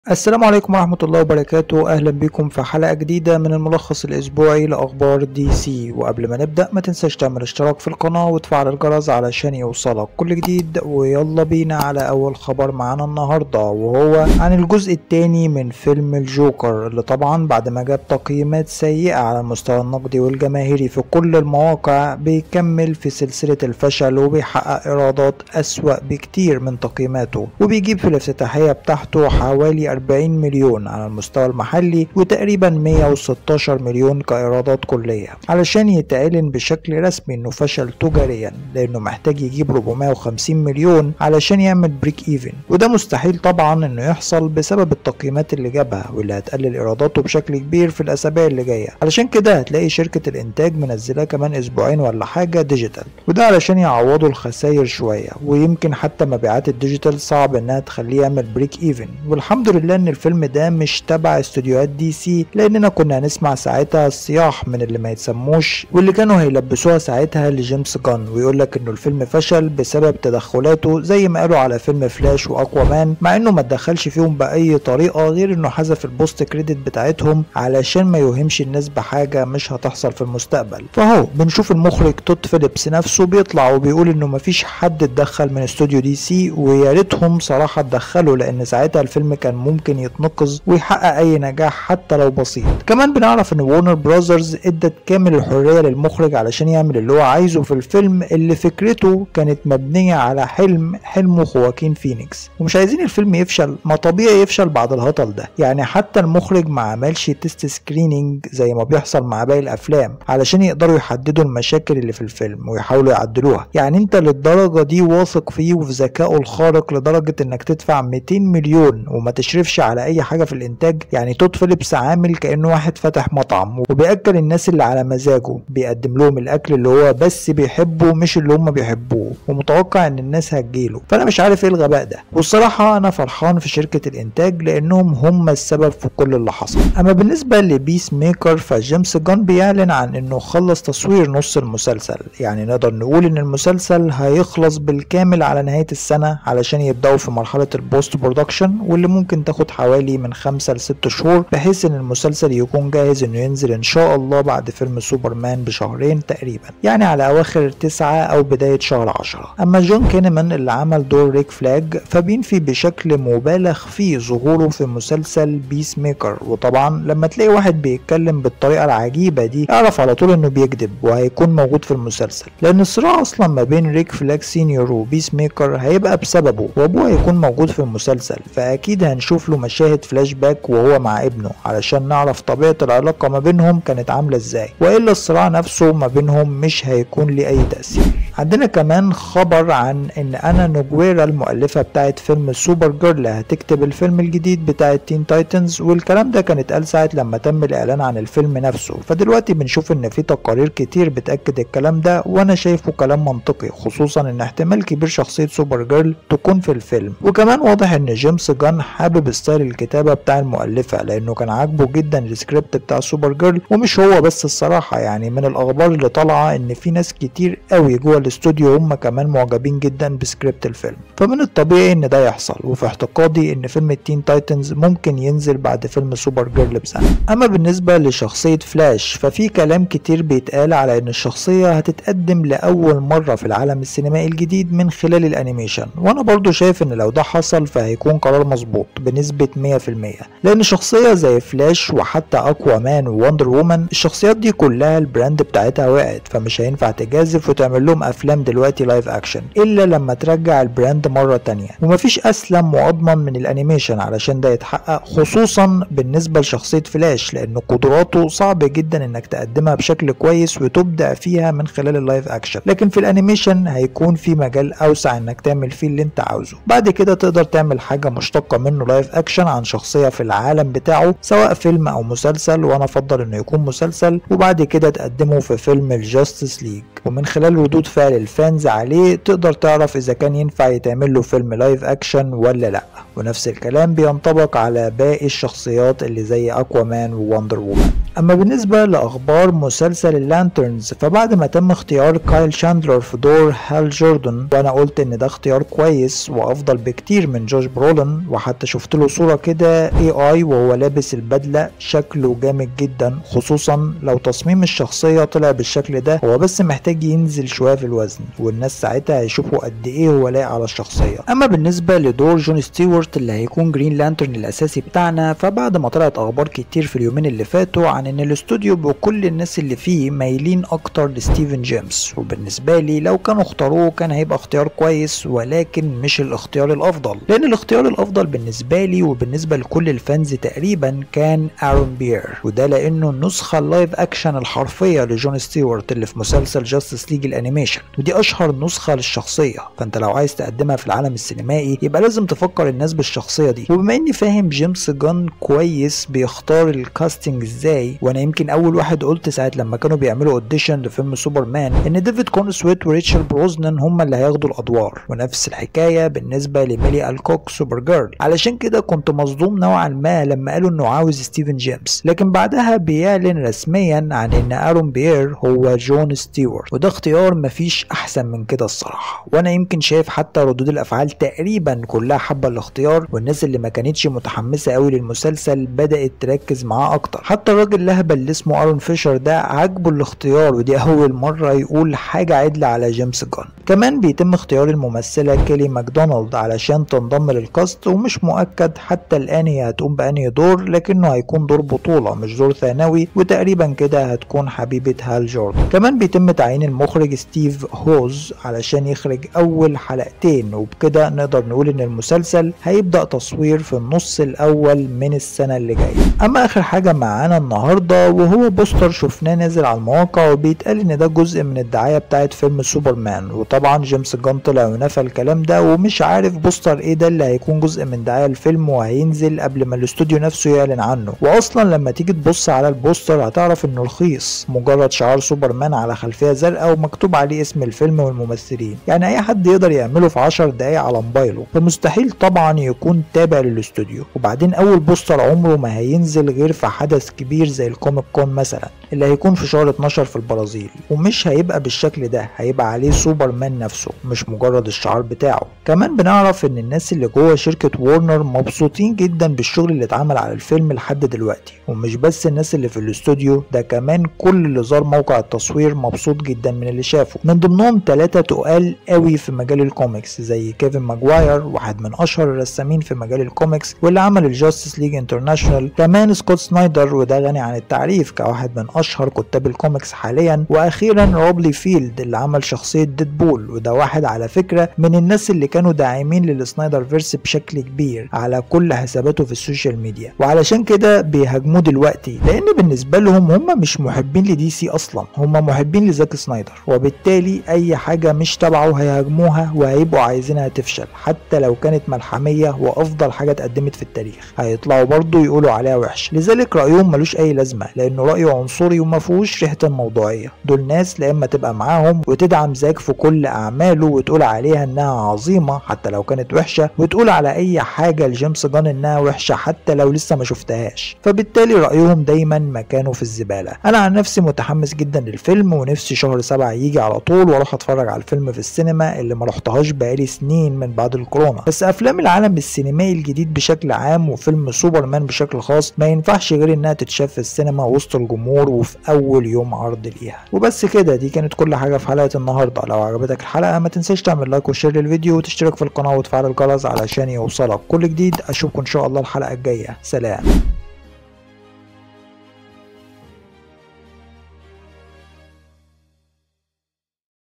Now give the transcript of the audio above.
السلام عليكم ورحمة الله وبركاته أهلا بكم في حلقة جديدة من الملخص الأسبوعي لأخبار دي سي وقبل ما نبدأ ما تنساش تعمل اشتراك في القناة وتفعل الجرس علشان يوصلك كل جديد ويلا بينا على أول خبر معانا النهاردة وهو عن الجزء الثاني من فيلم الجوكر اللي طبعا بعد ما جاب تقييمات سيئة على المستوى النقدي والجماهيري في كل المواقع بيكمل في سلسلة الفشل وبيحقق إيرادات أسوأ بكتير من تقييماته وبيجيب في الافتتاحية بتاعته حوالي 40 مليون على المستوى المحلي وتقريبا 116 مليون كإيرادات كلية علشان يتعلن بشكل رسمي انه فشل تجاريا لانه محتاج يجيب 450 مليون علشان يعمل بريك ايفن وده مستحيل طبعا انه يحصل بسبب التقييمات اللي جابها واللي هتقلل ايراداته بشكل كبير في الاسابيع اللي جايه علشان كده هتلاقي شركة الانتاج منزلاه كمان اسبوعين ولا حاجة ديجيتال وده علشان يعوضوا الخسائر شوية ويمكن حتى مبيعات الديجيتال صعب انها تخليه يعمل بريك ايفن والحمد لله ان الفيلم ده مش تبع استوديوهات دي سي لاننا كنا هنسمع ساعتها الصياح من اللي ما يتسموش واللي كانوا هيلبسوها ساعتها لجيمس جان ويقول لك انه الفيلم فشل بسبب تدخلاته زي ما قالوا على فيلم فلاش واقوى مان مع انه ما اتدخلش فيهم باي طريقه غير انه حذف البوست كريدت بتاعتهم علشان ما يوهمش الناس بحاجه مش هتحصل في المستقبل فهو بنشوف المخرج توت فيليبس نفسه بيطلع وبيقول انه مفيش حد اتدخل من استوديو دي سي ويا ريتهم صراحه اتدخلوا لان ساعتها الفيلم كان ممكن يتنقذ ويحقق اي نجاح حتى لو بسيط كمان بنعرف ان وورنر براذرز ادت كامل الحريه للمخرج علشان يعمل اللي هو عايزه في الفيلم اللي فكرته كانت مبنيه على حلم حلمه خواكين فينيكس ومش عايزين الفيلم يفشل ما طبيعي يفشل بعد الهطل ده يعني حتى المخرج ما عملش تيست سكريننج زي ما بيحصل مع باقي الافلام علشان يقدروا يحددوا المشاكل اللي في الفيلم ويحاولوا يعدلوها يعني انت للدرجه دي واثق فيه وفي ذكائه الخارق لدرجه انك تدفع 200 مليون وما تشرفش على اي حاجه في الانتاج يعني توت فيليبس عامل كانه واحد فتح مطعم وبياكل الناس اللي على مزاجه بيقدم لهم الاكل اللي هو بس بيحبه مش اللي هم بيحبوه ومتوقع ان الناس هتجيله فانا مش عارف ايه الغباء ده والصراحه انا فرحان في شركه الانتاج لانهم هم السبب في كل اللي حصل اما بالنسبه لبيس ميكر فجيمس جان بيعلن عن انه خلص تصوير نص المسلسل يعني نقدر نقول ان المسلسل هيخلص بالكامل على نهايه السنه علشان يبداوا في مرحله البوست برودكشن واللي ممكن تاخد حوالي من خمسة لست شهور بحيث ان المسلسل يكون جاهز انه ينزل ان شاء الله بعد فيلم سوبرمان بشهرين تقريبا يعني على اواخر تسعة او بداية شهر عشرة اما جون كينيمان اللي عمل دور ريك فلاج فبينفي بشكل مبالغ فيه ظهوره في مسلسل بيس ميكر وطبعا لما تلاقي واحد بيتكلم بالطريقة العجيبة دي اعرف على طول انه بيكذب وهيكون موجود في المسلسل لان الصراع اصلا ما بين ريك فلاج سينيور وبيس ميكر هيبقى بسببه وابوه هيكون موجود في المسلسل فاكيد هنشوف له مشاهد فلاش باك وهو مع ابنه علشان نعرف طبيعة العلاقة ما بينهم كانت عاملة ازاي والا الصراع نفسه ما بينهم مش هيكون ليه اي تأثير عندنا كمان خبر عن ان انا نوجويرا المؤلفة بتاعت فيلم سوبر جيرل هتكتب الفيلم الجديد بتاع تين تايتنز والكلام ده كان اتقال ساعة لما تم الاعلان عن الفيلم نفسه فدلوقتي بنشوف ان في تقارير كتير بتأكد الكلام ده وانا شايفه كلام منطقي خصوصا ان احتمال كبير شخصية سوبر جيرل تكون في الفيلم وكمان واضح ان جيمس جان حابب ستايل الكتابة بتاع المؤلفة لانه كان عاجبه جدا السكريبت بتاع سوبر جيرل ومش هو بس الصراحة يعني من الاخبار اللي طالعة ان في ناس كتير قوي جوه الاستوديو هم كمان معجبين جدا بسكريبت الفيلم فمن الطبيعي ان ده يحصل وفي اعتقادي ان فيلم التين تايتنز ممكن ينزل بعد فيلم سوبر جيرل بسنة اما بالنسبة لشخصية فلاش ففي كلام كتير بيتقال على ان الشخصية هتتقدم لاول مرة في العالم السينمائي الجديد من خلال الانيميشن وانا برضو شايف ان لو ده حصل فهيكون قرار مظبوط بنسبة 100% لان شخصية زي فلاش وحتى اقوى مان ووندر وومن الشخصيات دي كلها البراند بتاعتها وقعت فمش هينفع تجازف وتعمل لهم افلام دلوقتي لايف اكشن الا لما ترجع البراند مرة تانية ومفيش اسلم واضمن من الانيميشن علشان ده يتحقق خصوصا بالنسبة لشخصية فلاش لان قدراته صعب جدا انك تقدمها بشكل كويس وتبدع فيها من خلال اللايف اكشن لكن في الانيميشن هيكون في مجال اوسع انك تعمل فيه اللي انت عاوزه بعد كده تقدر تعمل حاجة مشتقة منه لايف اكشن عن شخصية في العالم بتاعه سواء فيلم او مسلسل وانا افضل انه يكون مسلسل وبعد كده تقدمه في فيلم الجاستس ليج ومن خلال ردود فعل الفانز عليه تقدر تعرف اذا كان ينفع يتعمل له فيلم لايف اكشن ولا لا ونفس الكلام بينطبق على باقي الشخصيات اللي زي اكوامان ووندر وومن اما بالنسبه لاخبار مسلسل اللانترنز فبعد ما تم اختيار كايل شاندلر في دور هال جوردن وانا قلت ان ده اختيار كويس وافضل بكتير من جوش برولن وحتى شفت له صوره كده اي اي وهو لابس البدله شكله جامد جدا خصوصا لو تصميم الشخصيه طلع بالشكل ده هو بس محتاج ينزل شويه في الوزن والناس ساعتها هيشوفوا قد ايه هو لايق على الشخصيه اما بالنسبه لدور جون ستيوارت اللي هيكون جرين لانترن الاساسي بتاعنا فبعد ما طلعت اخبار كتير في اليومين اللي فاتوا عن ان الاستوديو بكل الناس اللي فيه مايلين اكتر لستيفن جيمس وبالنسبه لي لو كانوا اختاروه كان هيبقى اختيار كويس ولكن مش الاختيار الافضل لان الاختيار الافضل بالنسبه لي وبالنسبه لكل الفانز تقريبا كان ارون بير وده لانه النسخه اللايف اكشن الحرفيه لجون ستيوارت اللي في مسلسل جاستس ليج الانيميشن ودي اشهر نسخه للشخصيه فانت لو عايز تقدمها في العالم السينمائي يبقى لازم تفكر الناس بالشخصيه دي وبما اني فاهم جيمس جان كويس بيختار الكاستنج ازاي وانا يمكن اول واحد قلت ساعه لما كانوا بيعملوا اوديشن لفيلم سوبرمان ان ديفيد كونسويت وريتشل بروزنان هم اللي هياخدوا الادوار ونفس الحكايه بالنسبه لميلي الكوك سوبر جيرل علشان كده كنت مصدوم نوعا ما لما قالوا انه عاوز ستيفن جيمس لكن بعدها بيعلن رسميا عن ان ارون بير هو جون ستيوارت وده اختيار مفيش احسن من كده الصراحه وانا يمكن شايف حتى ردود الافعال تقريبا كلها حابه الاختيار والناس اللي ما كانتش متحمسه قوي للمسلسل بدات تركز معاه اكتر حتى الراجل الاهبل اللي اسمه ارون فيشر ده عاجبه الاختيار ودي اول مره يقول حاجه عدله على جيمس جان كمان بيتم اختيار الممثله كيلي ماكدونالد علشان تنضم للكاست ومش مؤكد حتى الان هي هتقوم بانهي دور لكنه هيكون دور بطوله مش دور ثانوي وتقريبا كده هتكون حبيبه هال جوردن كمان بيتم تعيين المخرج ستيف هوز علشان يخرج اول حلقتين وبكده نقدر نقول ان المسلسل هيبدا تصوير في النص الاول من السنه اللي جايه اما اخر حاجه معانا النهارده وهو بوستر شفناه نازل على المواقع وبيتقال ان ده جزء من الدعايه بتاعت فيلم سوبرمان وطبعا جيمس جان طلع ونفى الكلام ده ومش عارف بوستر ايه ده اللي هيكون جزء من دعايه الفيلم وهينزل قبل ما الاستوديو نفسه يعلن عنه واصلا لما تيجي تبص على البوستر هتعرف انه رخيص مجرد شعار سوبرمان على خلفيه زرقاء ومكتوب عليه اسم الفيلم والممثلين يعني اي حد يقدر يعمله في 10 دقايق على موبايله فمستحيل طبعا يكون تابع للاستوديو وبعدين اول بوستر عمره ما هينزل غير في حدث كبير زي الكوميك كون مثلا اللي هيكون في شهر 12 في البرازيل ومش هيبقى بالشكل ده هيبقى عليه سوبرمان نفسه مش مجرد الشعار بتاعه كمان بنعرف ان الناس اللي جوه شركة وورنر مبسوطين جدا بالشغل اللي اتعمل على الفيلم لحد دلوقتي ومش بس الناس اللي في الاستوديو ده كمان كل اللي زار موقع التصوير مبسوط جدا من اللي شافه من ضمنهم ثلاثة تقال قوي في مجال الكوميكس زي كيفن ماجواير واحد من اشهر الرسامين في مجال الكوميكس واللي عمل الجاستس ليج انترناشونال كمان سكوت سنايدر وده غني عن التعريف كواحد من اشهر كتاب الكوميكس حاليا واخيرا روبلي فيلد اللي عمل شخصية ديدبول وده واحد على فكرة من الناس اللي كانوا داعمين للسنايدر فيرس بشكل كبير على كل حساباته في السوشيال ميديا وعلشان كده بيهاجموه دلوقتي لان بالنسبة لهم هم مش محبين لدي سي اصلا هم محبين لزاك سنايدر وبالتالي اي حاجة مش تبعه هيهاجموها وهيبقوا عايزينها تفشل حتى لو كانت ملحمية وافضل حاجة اتقدمت في التاريخ هيطلعوا برضه يقولوا عليها وحش لذلك رأيهم ملوش اي لازمة لانه رأيه عنصري وما فيهوش ريحة الموضوعية دول ناس لا اما تبقى معاهم وتدعم زاك في كل اعماله وتقول عليها انها عظيمة حتى لو كانت وحشة وتقول على اي حاجة لجيمس جان انها وحشة حتى لو لسه ما شفتهاش فبالتالي رأيهم دايما مكانه في الزبالة انا عن نفسي متحمس جدا للفيلم ونفسي شهر سبعة يجي على طول واروح اتفرج على الفيلم في السينما اللي ما رحتهاش بقالي سنين من بعد الكورونا بس افلام العالم السينمائي الجديد بشكل عام وفيلم سوبرمان بشكل خاص ما ينفعش غير انها تتشاف في السينما وسط الجمهور وفي اول يوم عرض ليها وبس كده دي كانت كل حاجه في حلقه النهارده لو عجبتك الحلقه ما تنساش تعمل لايك وشير للفيديو وتشترك في القناه وتفعل الجرس علشان يوصلك كل جديد اشوفكم ان شاء الله الحلقه الجايه سلام